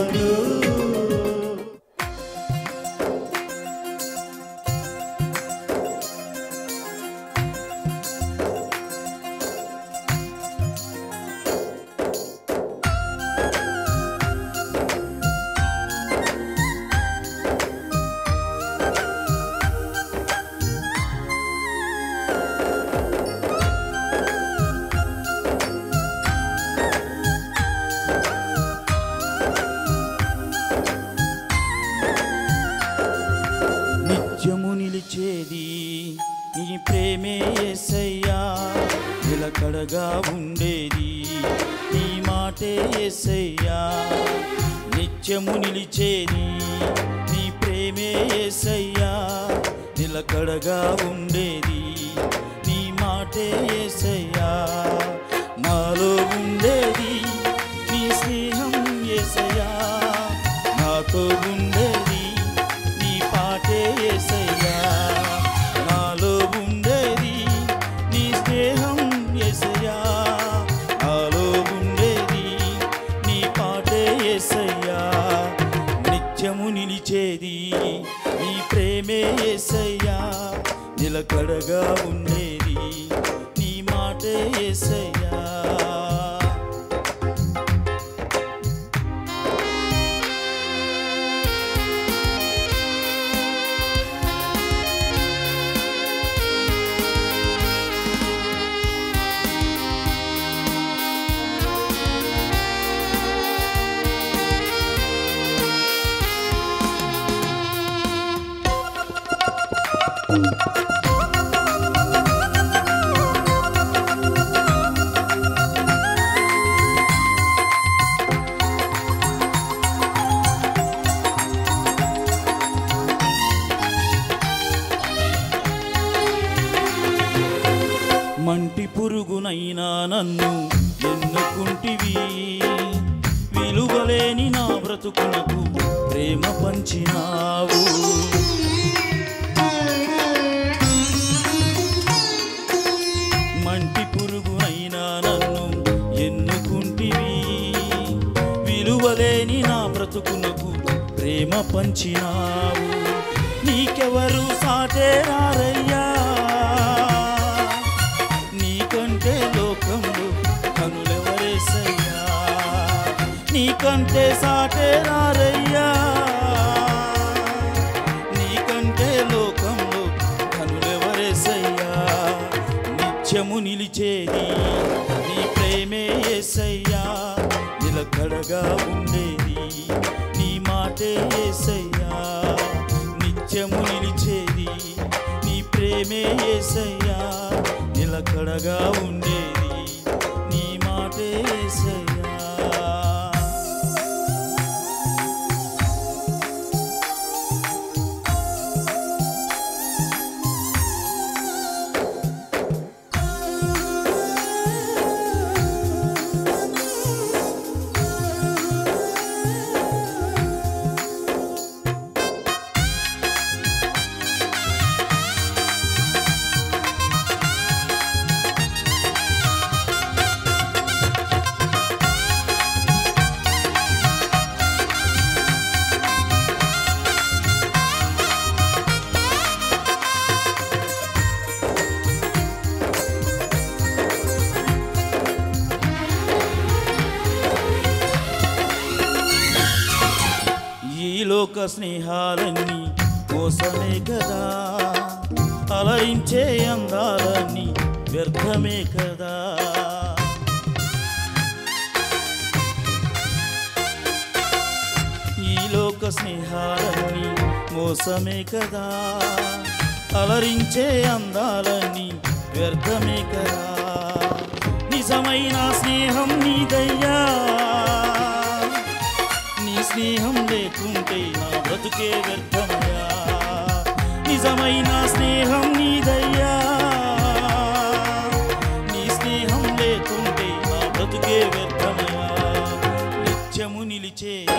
ఎవరు నిత్యము నిలిచేది నీ ప్రేమే ఎసయ్యా నిలకడగా ఉండేది నీ మాటే ఎసయ్యా నిత్యము నిలిచేది నీ ప్రేమే ఎసయ్యా నిలకడగా ఉండేది నీ మాటే ఎసయ్యా నాలో ఉండేది నీ స్నేహం ఎసయ్యా నాతో ఉండేది నీ పాటే ఏసయ్యా నాలో ఉండేది నీ స్నేహం ఏసయ్యా నాలో ఉండేది నీ పాటే ఏసయ్యా నిత్యము నిలిచేది నీ ప్రేమే ఏసయ్యా నిలకడగా ఉండేది నీ మాటే ఏసయ్యా మంటి పురుగునైనా నన్ను ఎన్నుకుంటివి విలువలేని నా బ్రతుకునకు ప్రేమ పంచినావు మంటి పురుగునైనా నన్ను ఎన్నుకుంటివి విలువలేని నా బ్రతుకునకు ప్రేమ పంచినావు నీకెవరు సాటే రారయ్యా నీకంటే లోకంలో కనులెవరేసయ్యా నీకంటే సాటే రారయ్యా నీకంటే లోకంలో కనులెవరేసయ్యా నిత్యము నిలిచేది నీ ప్రేమే ఏసయ్యా నిలకడగా ఉండేది నీ మాటే ఏసయ్యా నిత్యము నిలిచేది నీ ప్రేమే ఏసయ్యా నిలకడగా ఉండేది నీ మాటే ఏసయ్యా ఈ లోక స్నేహాలన్నీ కోసమే కదా అలరించే అందాలన్నీ వ్యర్థమే కదా ఈ లోక స్నేహాలన్నీ మోసమే కదా అలరించే అందాలన్నీ వ్యర్థమే కదా నిజమైన స్నేహం నీదయ్యా నీ స్నేహం లేకుంటే నా బ్రతుకే వ్యర్థమయ్యా నిజమైన స్నేహం నీదయ్యా నీ స్నేహం లేకుంటే నా బ్రతుకే వ్యర్థమయ్యా నిత్యము నిలిచే